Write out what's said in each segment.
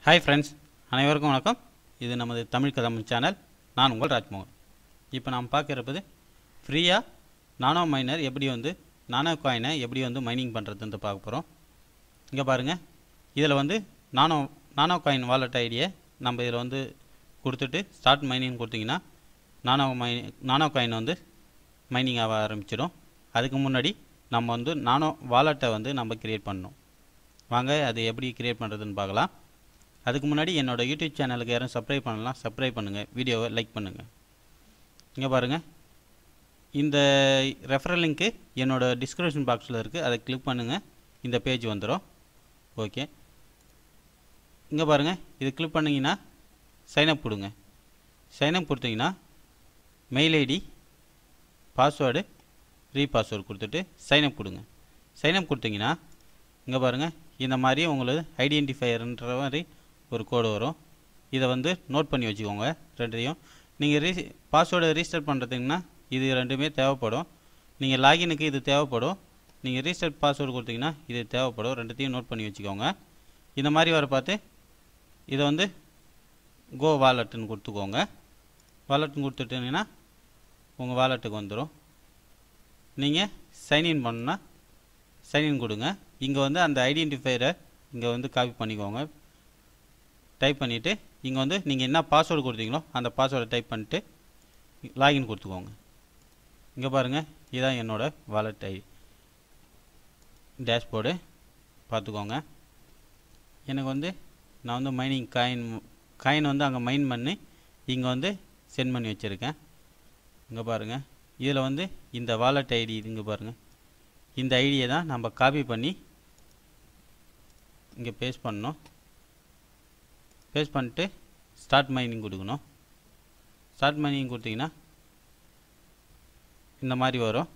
hi friends அனைவருக்கும் வணக்கம் இது நமது தமிழ் கதம் சேனல் நான் உங்கள் ராஜ்மோகன் இப்போ நாம் பார்க்குறப்பது ஃப்ரீயாக நானோ மைனர் எப்படி வந்து நானோ காயினை எப்படி வந்து மைனிங் பண்ணுறதுன்னு பார்க்க போகிறோம் இங்கே பாருங்கள் இதில் வந்து நானோ நானோ காயின் வாலெட் ஐடியை நம்ம இதில் வந்து கொடுத்துட்டு ஸ்டார்ட் மைனிங் கொடுத்தீங்கன்னா நானோ மை நானோ காயின் வந்து மைனிங் ஆக ஆரம்பிச்சிடும் அதுக்கு முன்னாடி நம்ம வந்து நானோ வாலெட்டை வந்து நம்ம கிரியேட் பண்ணணும் வாங்க அது எப்படி கிரியேட் பண்ணுறதுன்னு பார்க்கலாம் அதுக்கு முன்னாடி என்னோட யூடியூப் சேனலுக்கு யாரும் சப்ஸ்கிரைப் பண்ணலாம் சப்ஸ்கிரைப் பண்ணுங்கள் வீடியோவை லைக் பண்ணுங்கள் இங்கே பாருங்கள் இந்த ரெஃபரல் லிங்க்கு என்னோட டிஸ்கிரிப்ஷன் பாக்ஸில் இருக்குது அதை கிளிக் பண்ணுங்கள் இந்த பேஜ் வந்துடும் ஓகே இங்கே பாருங்கள் இது கிளிக் பண்ணிங்கன்னா சைனப் கொடுங்க சைனப் கொடுத்தீங்கன்னா mail ID password re password கொடுத்துட்டு சைனப் கொடுங்க சைனப் கொடுத்தீங்கன்னா இங்கே பாருங்கள் இந்த மாதிரி உங்களுக்கு ஐடென்டிஃபையர்ன்ற மாதிரி ஒரு கோடு வரும் இதை வந்து நோட் பண்ணி வச்சுக்கோங்க ரெண்டையும் நீங்கள் ரீ பாஸ்வேர்டை ரீஸ்டார்ட் பண்ணுறதுக்குன்னா இது ரெண்டுமே தேவைப்படும் நீங்கள் லாகினுக்கு இது தேவைப்படும் நீங்கள் ரீஸ்டார்ட் பாஸ்வேர்டு கொடுத்தீங்கன்னா இது தேவைப்படும் ரெண்டுத்தையும் நோட் பண்ணி வச்சுக்கோங்க இந்த மாதிரி வர பார்த்து இதை வந்து கோ வாலெட்டுன்னு கொடுத்துக்கோங்க வாலெட்டுன்னு கொடுத்துட்டீங்கன்னா உங்கள் வாலெட்டுக்கு வந்துடும் நீங்கள் சைன்இன் பண்ணணுன்னா சைன்இன் கொடுங்க இங்கே வந்து அந்த ஐடென்டிஃபையரை இங்கே வந்து காப்பி பண்ணிக்கோங்க டைப் பண்ணிவிட்டு இங்கே வந்து நீங்கள் என்ன பாஸ்வேர்டு கொடுத்தீங்களோ அந்த பாஸ்வேர்டை டைப் பண்ணிட்டு லாகின் கொடுத்துக்கோங்க இங்கே பாருங்கள் இதுதான் என்னோடய வாலெட் ஐடி டேஷ்போர்டு பார்த்துக்கோங்க எனக்கு வந்து நான் வந்து மைனிங் காயின் காயின் வந்து அங்கே மைன் பண்ணி இங்கே வந்து சென்ட் பண்ணி வச்சுருக்கேன் இங்கே பாருங்கள் இதில் வந்து இந்த வாலெட் ஐடி இங்கே பாருங்கள் இந்த ஐடியை தான் நம்ம காப்பி பண்ணி இங்கே பேஸ்ட் பண்ணணும் பேஸ்ட் பண்ணிட்டு ஸ்டார்ட் மைனிங் கொடுக்கணும் ஸ்டார்ட் மைனிங் கொடுத்தீங்கன்னா இந்த மாதிரி வரும்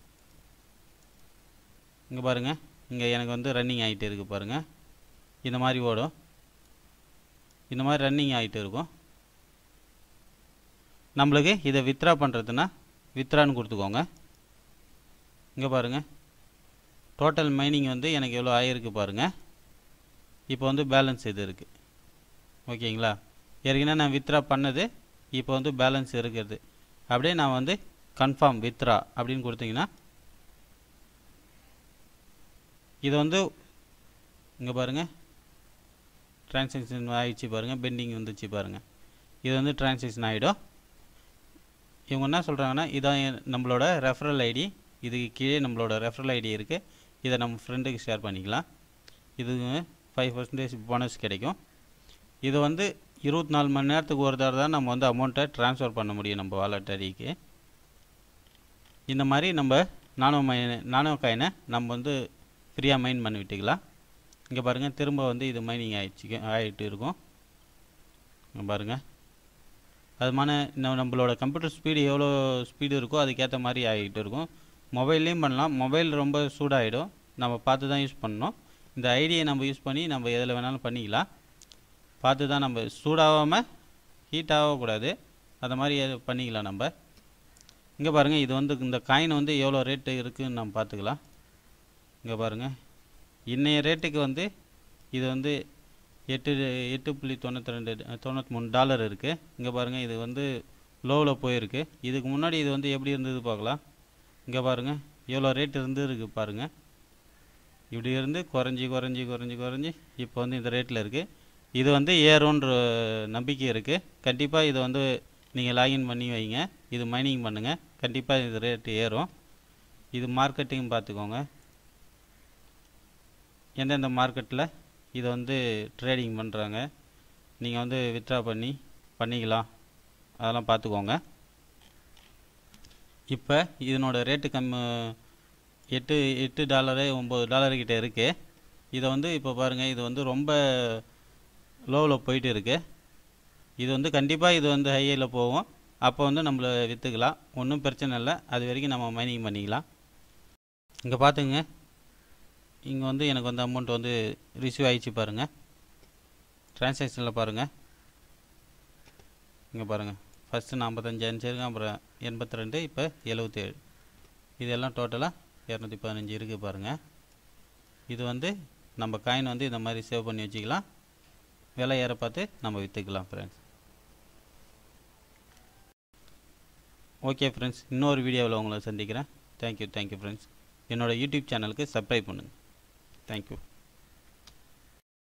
இங்கே பாருங்கள் இங்கே எனக்கு வந்து ரன்னிங் ஆகிட்டு இருக்குது பாருங்கள் இந்த மாதிரி ஓடும் இந்த மாதிரி ரன்னிங் ஆகிட்டு இருக்கும் நம்மளுக்கு இதை வித்ரா பண்ணுறதுன்னா வித்ரான்னு கொடுத்துக்கோங்க இங்கே பாருங்கள் டோட்டல் மைனிங் வந்து எனக்கு எவ்வளோ ஆகிருக்கு பாருங்கள் இப்போ வந்து பேலன்ஸ் இது இருக்குது ஓகேங்களா ஏற்கனவே நான் வித்ரா பண்ணது இப்போ வந்து பேலன்ஸ் இருக்கிறது அப்படியே நான் வந்து கன்ஃபார்ம் வித்ரா அப்படின்னு கொடுத்தீங்கன்னா இது வந்து இங்கே பாருங்கள் ட்ரான்சாக்ஷன் ஆகிடுச்சு பாருங்கள் பெண்டிங் வந்துச்சு பாருங்கள் இது வந்து ட்ரான்சாக்ஷன் ஆகிடும் இவங்க என்ன சொல்கிறாங்கன்னா இதான் என் நம்மளோட ரெஃபரல் ஐடி இதுக்கு கீழே நம்மளோட ரெஃபரல் ஐடி இருக்குது இதை நம்ம ஃப்ரெண்டுக்கு ஷேர் பண்ணிக்கலாம் இது ஃபைவ் பர்சன்டேஜ் போனஸ் கிடைக்கும் இது வந்து இருபத்தி நாலு மணி நேரத்துக்கு ஒரு தடவை தான் நம்ம வந்து அமௌண்ட்டை ட்ரான்ஸ்ஃபர் பண்ண முடியும் நம்ம வாலெட் ஐடிக்கு இந்த மாதிரி நம்ம நானோ மை நானோ காயினை நம்ம வந்து ஃப்ரீயாக மைன் பண்ணி விட்டுக்கலாம் இங்கே பாருங்கள் திரும்ப வந்து இது மைனிங் ஆகிடுச்சு ஆகிட்டு இருக்கும் இங்கே பாருங்கள் அது மாதிரி நம்ம நம்மளோட கம்ப்யூட்டர் ஸ்பீடு எவ்வளோ ஸ்பீடு இருக்கோ அதுக்கேற்ற மாதிரி ஆகிட்டு இருக்கும் மொபைல்லையும் பண்ணலாம் மொபைல் ரொம்ப சூடாகிடும் நம்ம பார்த்து தான் யூஸ் பண்ணணும் இந்த ஐடியை நம்ம யூஸ் பண்ணி நம்ம எதில் வேணாலும் பண்ணிக்கலாம் பார்த்து தான் நம்ம சூடாகாமல் ஹீட் ஆகக்கூடாது அந்த மாதிரி பண்ணிக்கலாம் நம்ம இங்கே பாருங்கள் இது வந்து இந்த காயின் வந்து எவ்வளோ ரேட்டு இருக்குதுன்னு நம்ம பார்த்துக்கலாம் இங்கே பாருங்கள் இன்றைய ரேட்டுக்கு வந்து இது வந்து எட்டு எட்டு புள்ளி தொண்ணூற்றி ரெண்டு தொண்ணூற்றி மூணு டாலர் இருக்குது இங்கே பாருங்கள் இது வந்து லோவில் போயிருக்கு இதுக்கு முன்னாடி இது வந்து எப்படி இருந்தது பார்க்கலாம் இங்கே பாருங்கள் எவ்வளோ ரேட் இருந்து இருக்குது பாருங்கள் இப்படி இருந்து குறைஞ்சி குறைஞ்சி குறைஞ்சி குறைஞ்சி இப்போ வந்து இந்த ரேட்டில் இருக்குது இது வந்து ஏறும்ன்ற நம்பிக்கை இருக்குது கண்டிப்பாக இதை வந்து நீங்கள் லாகின் பண்ணி வைங்க இது மைனிங் பண்ணுங்கள் கண்டிப்பாக இது ரேட்டு ஏறும் இது மார்க்கெட்டிங் பார்த்துக்கோங்க எந்தெந்த மார்க்கெட்டில் இதை வந்து ட்ரேடிங் பண்ணுறாங்க நீங்கள் வந்து வித்ட்ரா பண்ணி பண்ணிக்கலாம் அதெல்லாம் பார்த்துக்கோங்க இப்போ இதனோட ரேட்டு கம் எட்டு எட்டு டாலரு ஒம்பது டாலர்கிட்ட இருக்குது இதை வந்து இப்போ பாருங்கள் இது வந்து ரொம்ப லோவில் போயிட்டு இருக்குது இது வந்து கண்டிப்பாக இது வந்து ஹையில் போகும் அப்போ வந்து நம்மளை விற்றுக்கலாம் ஒன்றும் பிரச்சனை இல்லை அது வரைக்கும் நம்ம மைனிங் பண்ணிக்கலாம் இங்கே பார்த்துங்க இங்கே வந்து எனக்கு வந்து அமௌண்ட் வந்து ரிசீவ் ஆகிடுச்சு பாருங்கள் ட்ரான்சாக்ஷனில் பாருங்கள் இங்கே பாருங்கள் ஃபஸ்ட்டு நாற்பத்தஞ்சு அனுப்பிச்சிருக்கேன் அப்புறம் எண்பத்தி ரெண்டு இப்போ எழுபத்தேழு இதெல்லாம் டோட்டலாக இரநூத்தி பதினஞ்சு இருக்குது பாருங்கள் இது வந்து நம்ம காயின் வந்து இந்த மாதிரி சேவ் பண்ணி வச்சுக்கலாம் விலை ஏற பார்த்து நம்ம விற்றுக்கலாம் ஃப்ரெண்ட்ஸ் ஓகே ஃப்ரெண்ட்ஸ் இன்னொரு வீடியோவில் உங்களை சந்திக்கிறேன் தேங்க்யூ தேங்க்யூ ஃப்ரெண்ட்ஸ் என்னோட யூடியூப் சேனலுக்கு சப்ஸ்கிரைப் பண்ணுங்கள் தேங்க்யூ